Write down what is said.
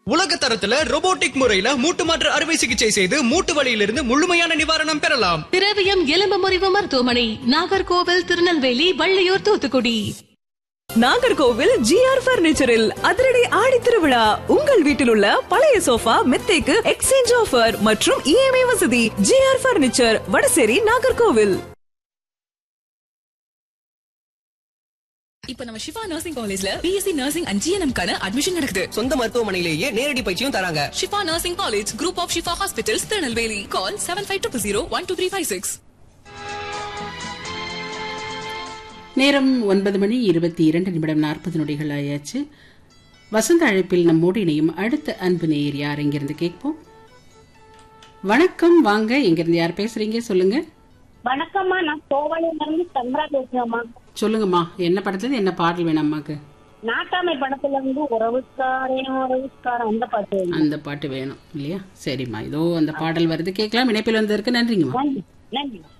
உலக தரத்துல robotic முறையில மூட்டு மாற்று அறுவை சிகிச்சை செய்து மூட்டு வலியிலிருந்து முழுமையான நிவாரணம் பெறலாம் திரவியம் எலும்பு முறிவு மருத்துவமனை நாகர்கோவில் திருநெல்வேலி வள்ளியூர் தூத்துக்குடி நாகர்கோவில் ஜிஆர் பர்னிச்சரில் அதிரடி ஆடி திருவிழா உங்கள் வீட்டில் உள்ள பழைய சோஃபா மெத்தைக்கு எக்ஸ்சேஞ்ச் ஆஃபர் மற்றும் இஎம்ஐ வசதி ஜிஆர் பர்னிச்சர் வடசேரி நாகர்கோவில் இப்ப நம்ம சிவா நர்சிங் காலேஜ்ல பிஎஸ்சி நர்சிங் அண்ட் ஜிஎன்எம் கான அட்மிஷன் நடக்குது சொந்த மருத்துவமனையிலேயே நேரடி பயிற்சியும் தராங்க Shifa nursing college group of Shifa ஹாஸ்பிட்டல்ஸ் Tirunelveli call seven five two zero one two three five six நேரம் ஒன்பது மணி இருபத்தி இரண்டு நிமிடம் நாற்பது நொடிகள் ஆயாச்சு வசந்த அழைப்பில் நம்மோடு இணையும் அடுத்த அன்பு நேயர் யார் எங்கிருந்து கேட்போம் வணக்கம் வாங்க எங்கிருந்து யார் பேசுறீங்க சொல்லுங்க வணக்கம்மா நான் கோவாலில இருந்து சந்திரா பேசுறேம்மா சொல்லுங்கம்மா என்ன படத்துல இருந்து என்ன பாடல் வேணும் அம்மாக்கு நாட்டாமை படத்துல இருந்து உறவுக்காரே உறவுக்காரன் அந்த பாட்டு அந்த பாட்டு வேணும் இல்லையா சரிம்மா இதோ அந்த பாடல் வருது கேட்கலாம் இணைப்பில் வந்ததற்கு நன்றிங்கம்மா நன்றி நன்றி